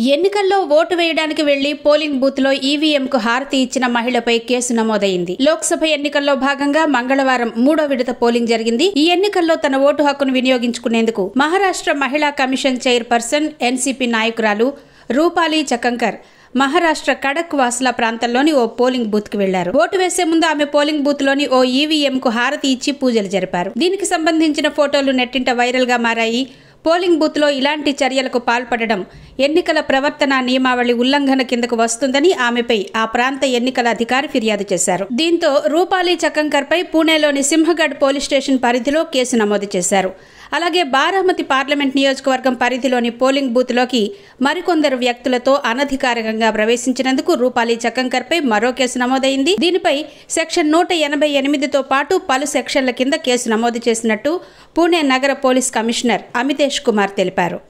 ఎన్నికల్లో ఓటు వేయడానికి వెళ్లి పోలింగ్ బూత్ లో ఈవీఎంకు హారతి ఇచ్చిన మహిళపై కేసు నమోదైంది లోక్సభ ఎన్నికల్లో భాగంగా మంగళవారం మూడో విడత పోలింగ్ జరిగింది ఈ ఎన్నికల్లో తన ఓటు హక్కును వినియోగించుకునేందుకు మహారాష్ట్ర మహిళా కమిషన్ చైర్పర్సన్ ఎన్సీపీ నాయకురాలు రూపాలి చకంకర్ మహారాష్ట్ర కడక్ వాసుల ప్రాంతంలోని ఓ పోలింగ్ బూత్ కి వెళ్లారు ఓటు వేసే ముందు ఆమె పోలింగ్ బూత్ లోని ఓ ఈవీఎం కు హారతి ఇచ్చి పూజలు జరిపారు దీనికి సంబంధించిన ఫోటోలు నెట్టింట వైరల్ గా మారాయి పోలింగ్ బూత్ లో ఇలాంటి చర్యలకు పాల్పడడం ఎన్నికల ప్రవర్తన నియమావళి ఉల్లంఘన కిందకు వస్తుందని ఆమెపై ఆ ప్రాంత ఎన్నికల అధికారి ఫిర్యాదు చేశారు దీంతో రూపాలి చకంకర్ పై పూణేలోని సింహగఢ్ పోలీస్ స్టేషన్ పరిధిలో కేసు నమోదు చేశారు అలాగే బారామతి పార్లమెంట్ నియోజకవర్గం పరిధిలోని పోలింగ్ బూత్ లోకి మరికొందరు వ్యక్తులతో అనధికారికంగా ప్రవేశించినందుకు రూపాలి చకంకర్ పై మరో కేసు నమోదైంది దీనిపై సెక్షన్ నూట ఎనభై ఎనిమిదితో పాటు పలు సెక్షన్ల కింద కేసు నమోదు చేసినట్టు పూణే నగర పోలీస్ కమిషనర్ అమితేష్ కుమార్ తెలిపారు